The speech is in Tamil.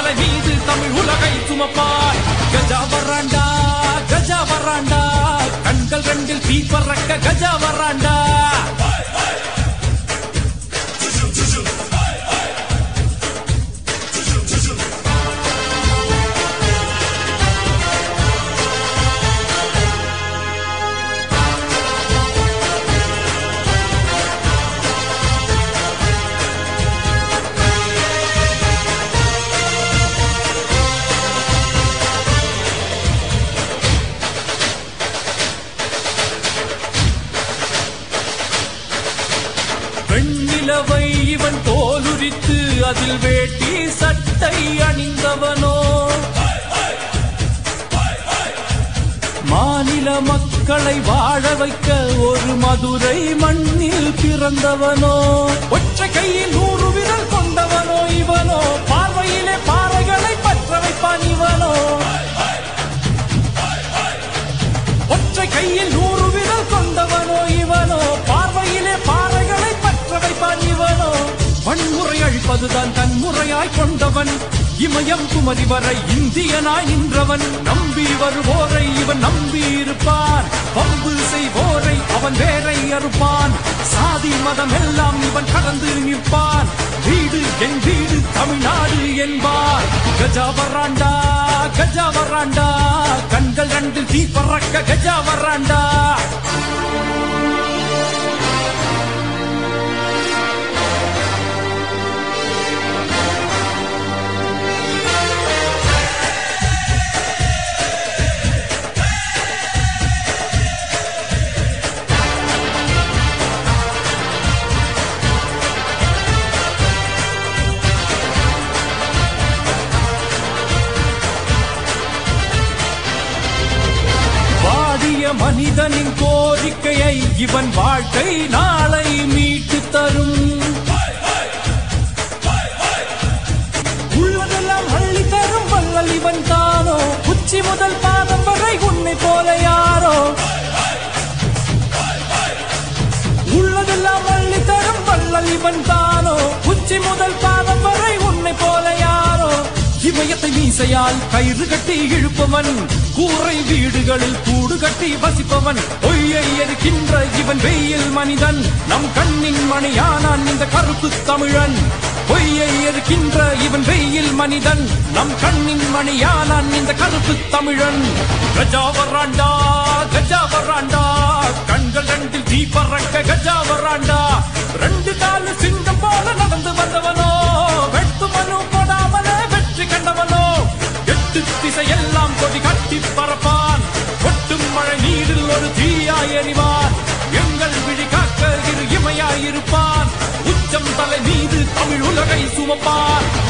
தலை மீது தமிழ் உலகை சுமப்பான் கஜா வராண்டா கஜா வராண்டா கண்கள் ரெண்டில் தீ பறக்க கஜா வராண்டா வெண்ணிலவை இவன் தோலுரித்து அதில் வேட்டி சட்டை அணிந்தவனோ மாநில மக்களை வாழ வைக்க ஒரு மதுரை மண்ணில் பிறந்தவனோ ஒற்றை கையில் நூறு விரல் கொண்டவனோ இவனோ பார்வையிலே பாறைகளை பற்ற வைப்பான் இவனோ ஒற்றை கையில் நூறு விரல் கொண்டவனோ இவனோ பார்வையிலே பாறைகளை பற்ற வைப்பான் இவனோ வன்முறை அழிப்பதுதான் தன் முறையாய் கொண்டவன் இமயம் குமரி வரை இந்தியனாய் நின்றவன் நம்பி வருவோரை இவன் நம்பி இருப்பான் பம்பு செய்வோரை அவன் வேரை அறுப்பான் சாதி மதம் எல்லாம் இவன் கடந்து நிற்பான் வீடு என் வீடு தமிழ்நாடு என்பார் கஜா வராண்டா கஜா வராண்டா கண்கள் ரெண்டு தீ பறக்க கஜா வராண்டா வாடிய மனிதனின் கோரிக்கையை இவன் வாழ்க்கை நாளை மீட்டு தரும் உள்ளதெல்லாம் அள்ளி தரும் வள்ளல் இவன் தானோ உச்சி முதல் பாதம் வரை உன்னை போல யாரோ உள்ளதெல்லாம் அள்ளி தரும் வள்ளல் இவன் தானோ உச்சி முதல் பாதம் வரை உன்னை போல யாரோ இமயத்தை மீசையால் கயிறு கட்டி இழுப்பவன் கூரை வீடுகளில் கூடு கட்டி வசிப்பவன் பொய்யை எரிக்கின்ற இவன் வெயில் மனிதன் நம் கண்ணின் மணியானான் இந்த கருப்பு தமிழன் பொய்யை எரிக்கின்ற இவன் வெயில் மனிதன் நம் கண்ணின் மணியானான் இந்த கருப்பு தமிழன் கஜா வராண்டா கஜா வராண்டா கண்கள் ரெண்டில் தீ பறக்க கஜா வராண்டா ரெண்டு காலு சிங்கம் போல நடந்து வந்தவனோ வெட்டு மனு போடாமலே வெற்றி கண்டவனோ எட்டு திசையெல்லாம் கொடி கட்டி பறப்பான் கொட்டும் மழை நீரில் ஒரு தீயாய் எறிவான் எங்கள் விழி காக்க இரு இமையாய் இருப்பான் உச்சம் தலை மீது தமிழ் உலகை சுமப்பான்